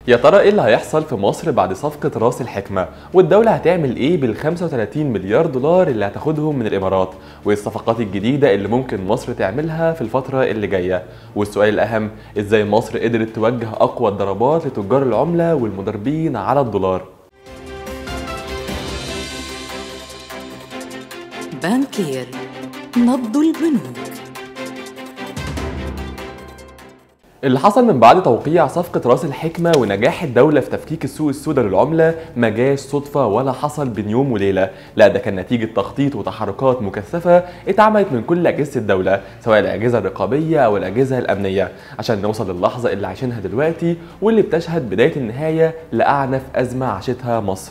يا ترى ايه اللي هيحصل في مصر بعد صفقة راس الحكمة والدولة هتعمل ايه بال 35 مليار دولار اللي هتاخدهم من الامارات وايه الصفقات الجديدة اللي ممكن مصر تعملها في الفترة اللي جاية والسؤال الاهم ازاي مصر قدرت توجه اقوى الضربات لتجار العملة والمضاربين على الدولار بانكير نبض البنوك اللي حصل من بعد توقيع صفقة راس الحكمة ونجاح الدولة في تفكيك السوق السوداء للعملة ما جاش صدفة ولا حصل بين يوم وليلة، لا ده كان نتيجة تخطيط وتحركات مكثفة اتعملت من كل أجهزة الدولة سواء الأجهزة الرقابية أو الأجهزة الأمنية عشان نوصل للحظة اللي عايشينها دلوقتي واللي بتشهد بداية النهاية لأعنف أزمة عاشتها مصر.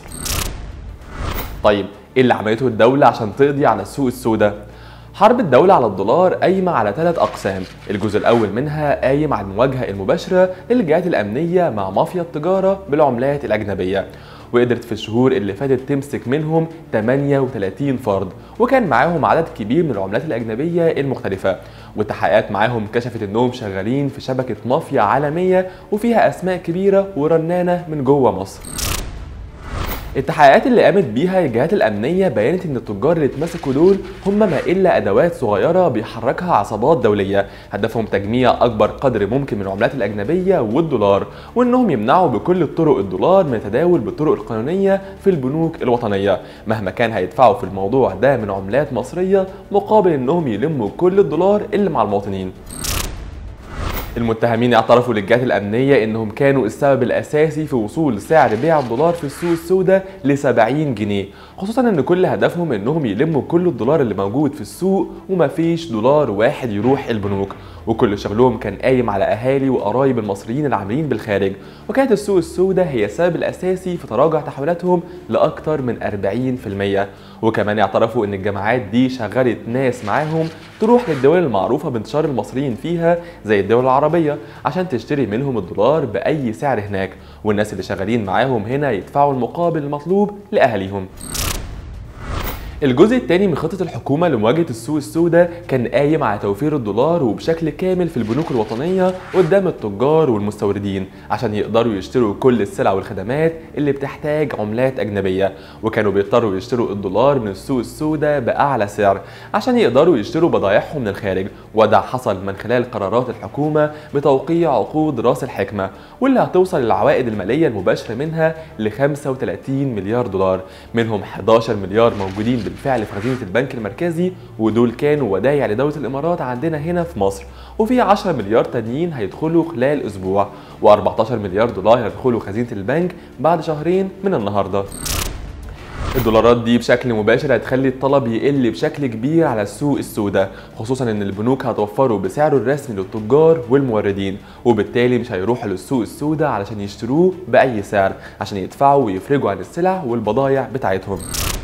طيب ايه اللي عملته الدولة عشان تقضي على السوق السوداء؟ حرب الدولة على الدولار قايمة على ثلاث أقسام، الجزء الأول منها قايم على المواجهة المباشرة للجهات الأمنية مع مافيا التجارة بالعملات الأجنبية، وقدرت في الشهور اللي فاتت تمسك منهم 38 فرد وكان معاهم عدد كبير من العملات الأجنبية المختلفة والتحقيقات معاهم كشفت انهم شغالين في شبكة مافيا عالمية وفيها أسماء كبيرة ورنانة من جوه مصر التحقيقات اللي قامت بيها الجهات الامنيه بينت ان التجار اللي اتمسكوا دول هم ما الا ادوات صغيره بيحركها عصابات دوليه هدفهم تجميع اكبر قدر ممكن من العملات الاجنبيه والدولار وانهم يمنعوا بكل الطرق الدولار من التداول بالطرق القانونيه في البنوك الوطنيه مهما كان هيدفعوا في الموضوع ده من عملات مصريه مقابل انهم يلموا كل الدولار اللي مع المواطنين المتهمين اعترفوا للجهات الأمنية إنهم كانوا السبب الأساسي في وصول سعر بيع الدولار في السوق السوداء ل 70 جنيه، خصوصا إن كل هدفهم إنهم يلموا كل الدولار اللي موجود في السوق ومفيش دولار واحد يروح البنوك، وكل شغلهم كان قايم على أهالي وقرايب المصريين العاملين بالخارج، وكانت السوق السوداء هي السبب الأساسي في تراجع تحويلاتهم لأكثر من 40%، وكمان اعترفوا إن الجماعات دي شغلت ناس معاهم تروح للدول المعروفة بانتشار المصريين فيها زي الدول العربية عشان تشتري منهم الدولار بأي سعر هناك والناس اللي شغالين معاهم هنا يدفعوا المقابل المطلوب لأهاليهم الجزء الثاني من خطة الحكومة لمواجهة السوق السوداء كان قايم على توفير الدولار وبشكل كامل في البنوك الوطنية قدام التجار والمستوردين عشان يقدروا يشتروا كل السلع والخدمات اللي بتحتاج عملات أجنبية وكانوا بيضطروا يشتروا الدولار من السوق السوداء بأعلى سعر عشان يقدروا يشتروا بضايعهم من الخارج وده حصل من خلال قرارات الحكومة بتوقيع عقود راس الحكمة واللي هتوصل العوائد المالية المباشرة منها ل 35 مليار دولار منهم 11 مليار موجودين بالفعل في خزينه البنك المركزي ودول كانوا ودايع لدوله الامارات عندنا هنا في مصر وفي 10 مليار تانيين هيدخلوا خلال اسبوع و14 مليار دولار هيدخلوا خزينه البنك بعد شهرين من النهارده الدولارات دي بشكل مباشر هتخلي الطلب يقل بشكل كبير على السوق السوداء خصوصا ان البنوك هتوفره بسعره الرسمي للتجار والموردين وبالتالي مش هيروحوا للسوق السوداء علشان يشتروه باي سعر عشان يدفعوا ويفرجوا عن السلع والبضائع بتاعتهم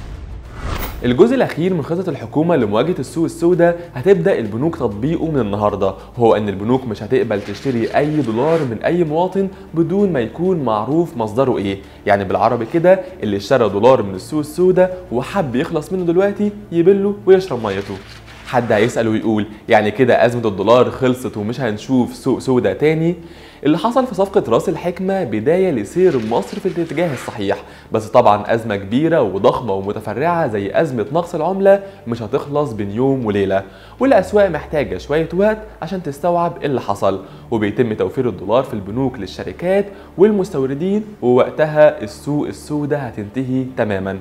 الجزء الاخير من خطه الحكومه لمواجهه السوق السوداء هتبدا البنوك تطبيقه من النهارده هو ان البنوك مش هتقبل تشتري اي دولار من اي مواطن بدون ما يكون معروف مصدره ايه يعني بالعربي كده اللي اشترى دولار من السوق السوداء وحب يخلص منه دلوقتي يبله ويشرب ميته حد هيسأل ويقول يعني كده أزمة الدولار خلصت ومش هنشوف سوق سودا تاني اللي حصل في صفقة راس الحكمة بداية لسير مصر في الاتجاه الصحيح بس طبعا أزمة كبيرة وضخمة ومتفرعة زي أزمة نقص العملة مش هتخلص بين يوم وليلة والأسواق محتاجة شوية وقت عشان تستوعب اللي حصل وبيتم توفير الدولار في البنوك للشركات والمستوردين ووقتها السوق السوداء هتنتهي تماما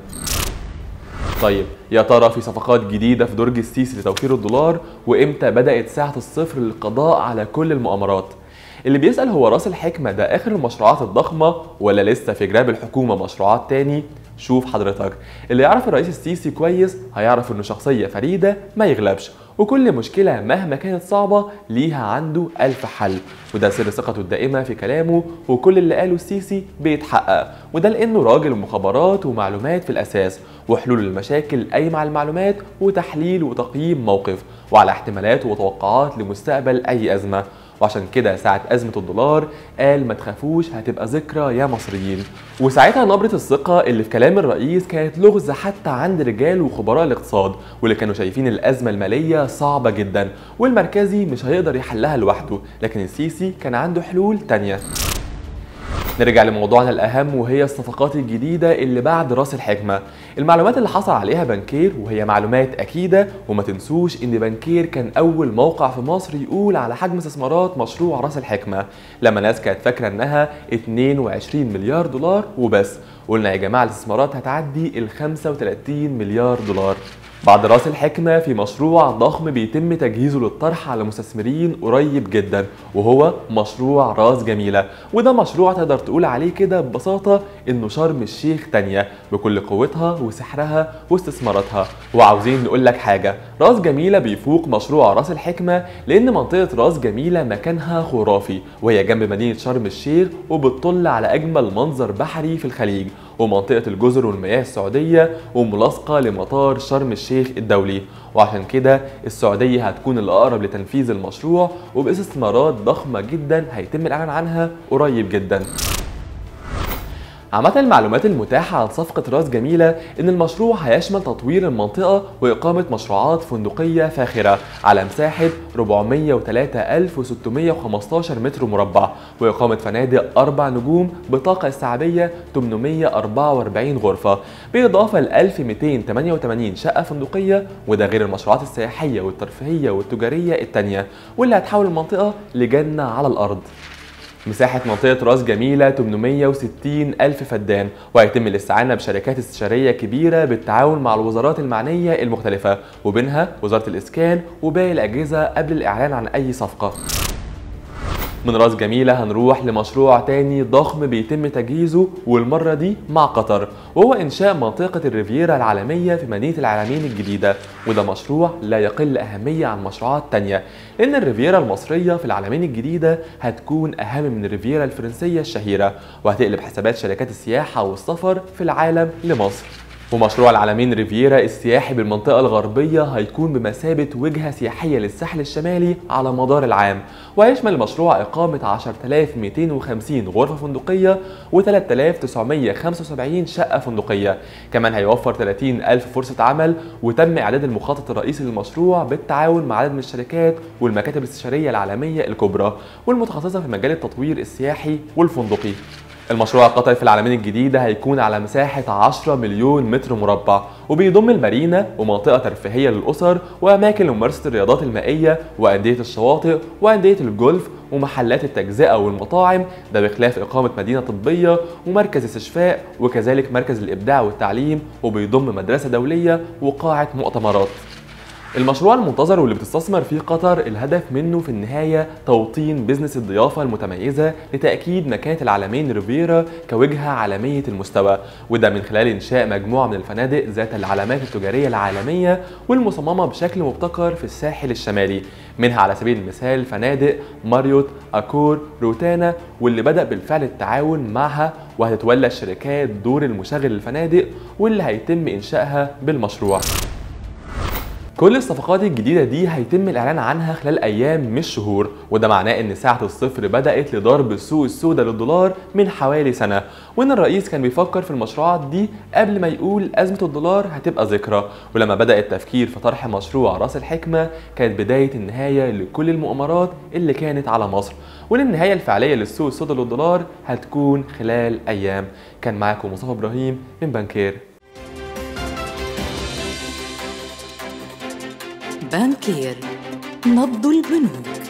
طيب يا ترى في صفقات جديدة في درج السيسي لتوفير الدولار وامتى بدأت ساعة الصفر للقضاء على كل المؤامرات اللي بيسأل هو راس الحكمة ده آخر المشروعات الضخمة ولا لسه في جراب الحكومة مشروعات تاني شوف حضرتك اللي يعرف الرئيس السيسي كويس هيعرف انه شخصية فريدة ما يغلبش وكل مشكلة مهما كانت صعبة ليها عنده ألف حل وده سر ثقته الدائمة في كلامه وكل اللي قاله السيسي بيتحقق وده لأنه راجل مخابرات ومعلومات في الأساس وحلول المشاكل قايمة على المعلومات وتحليل وتقييم موقف وعلى احتمالات وتوقعات لمستقبل أي أزمة وعشان كده ساعة أزمة الدولار قال ما تخافوش هتبقى ذكرى يا مصريين وساعتها نبرة الثقة اللي في كلام الرئيس كانت لغز حتى عند رجال وخبراء الاقتصاد واللي كانوا شايفين الأزمة المالية صعبة جدا والمركزي مش هيقدر يحلها لوحده لكن السيسي كان عنده حلول تانية نرجع لموضوعنا الأهم وهي الصفقات الجديدة اللي بعد راس الحكمة المعلومات اللي حصل عليها بنكير وهي معلومات أكيدة وما تنسوش إن بنكير كان أول موقع في مصر يقول على حجم استثمارات مشروع راس الحكمة لما ناس كانت فاكرة إنها 22 مليار دولار وبس قلنا يا جماعة الاستثمارات هتعدي ال 35 مليار دولار بعد راس الحكمة في مشروع ضخم بيتم تجهيزه للطرح على مستثمرين قريب جدا وهو مشروع راس جميلة وده مشروع تقدر تقول عليه كده ببساطة انه شرم الشيخ تانية بكل قوتها وسحرها واستثماراتها وعاوزين نقول لك حاجة راس جميلة بيفوق مشروع راس الحكمة لان منطقة راس جميلة مكانها خرافي وهي جنب مدينة شرم الشيخ وبتطل على اجمل منظر بحري في الخليج ومنطقة الجزر والمياه السعودية وملاصقة لمطار شرم الشيخ الدولي وعشان كده السعودية هتكون الأقرب لتنفيذ المشروع وباستثمارات ضخمة جدا هيتم الإعلان عنها قريب جدا عامة المعلومات المتاحة عن صفقة راس جميلة إن المشروع هيشمل تطوير المنطقة وإقامة مشروعات فندقية فاخرة على مساحة 403615 متر مربع وإقامة فنادق أربع نجوم بطاقة استيعابية 844 غرفة بالإضافة ل 1288 شقة فندقية وده غير المشروعات السياحية والترفيهية والتجارية التانية واللي هتحول المنطقة لجنة على الأرض مساحة منطقة راس جميلة 860 ألف فدان وهيتم الاستعانة بشركات استشارية كبيرة بالتعاون مع الوزارات المعنية المختلفة وبينها وزارة الإسكان وباقي الأجهزة قبل الإعلان عن أي صفقة من راس جميلة هنروح لمشروع تاني ضخم بيتم تجهيزه والمرة دي مع قطر وهو إنشاء منطقة الريفيرا العالمية في مدينة العالمين الجديدة وده مشروع لا يقل أهمية عن مشروعات تانية لأن الريفيرا المصرية في العالمين الجديدة هتكون أهم من الريفيرا الفرنسية الشهيرة وهتقلب حسابات شركات السياحة والسفر في العالم لمصر ومشروع العالمين ريفيرا السياحي بالمنطقة الغربية هيكون بمثابة وجهة سياحية للساحل الشمالي على مدار العام وهيشمل المشروع إقامة 10250 غرفة فندقية و3975 شقة فندقية كمان هيوفر 30000 فرصة عمل وتم إعداد المخطط الرئيسي للمشروع بالتعاون مع عدد من الشركات والمكاتب الاستشارية العالمية الكبرى والمتخصصة في مجال التطوير السياحي والفندقي المشروع القطري في العالمين الجديدة هيكون على مساحة 10 مليون متر مربع وبيضم المارينا ومنطقة ترفيهية للأسر وأماكن لممارسة الرياضات المائية وأندية الشواطئ وأندية الجولف ومحلات التجزئة والمطاعم ده بخلاف إقامة مدينة طبية ومركز استشفاء وكذلك مركز الإبداع والتعليم وبيضم مدرسة دولية وقاعة مؤتمرات المشروع المنتظر واللي بتستثمر فيه قطر الهدف منه في النهاية توطين بزنس الضيافة المتميزة لتأكيد مكانة العالمين ريفيرا كوجهة عالمية المستوى وده من خلال إنشاء مجموعة من الفنادق ذات العلامات التجارية العالمية والمصممة بشكل مبتكر في الساحل الشمالي منها على سبيل المثال فنادق ماريوت أكور روتانا واللي بدأ بالفعل التعاون معها وهتتولى الشركات دور المشغل للفنادق واللي هيتم إنشائها بالمشروع كل الصفقات الجديدة دي هيتم الإعلان عنها خلال أيام مش شهور وده معناه إن ساعة الصفر بدأت لضرب السوق السوداء للدولار من حوالي سنة وإن الرئيس كان بيفكر في المشروعات دي قبل ما يقول أزمة الدولار هتبقى ذكرى ولما بدأ التفكير في طرح مشروع رأس الحكمة كانت بداية النهاية لكل المؤامرات اللي كانت على مصر وإن النهاية الفعلية للسوق السوداء للدولار هتكون خلال أيام كان معاكم مصطفى إبراهيم من بانكير بانكير نبض البنوك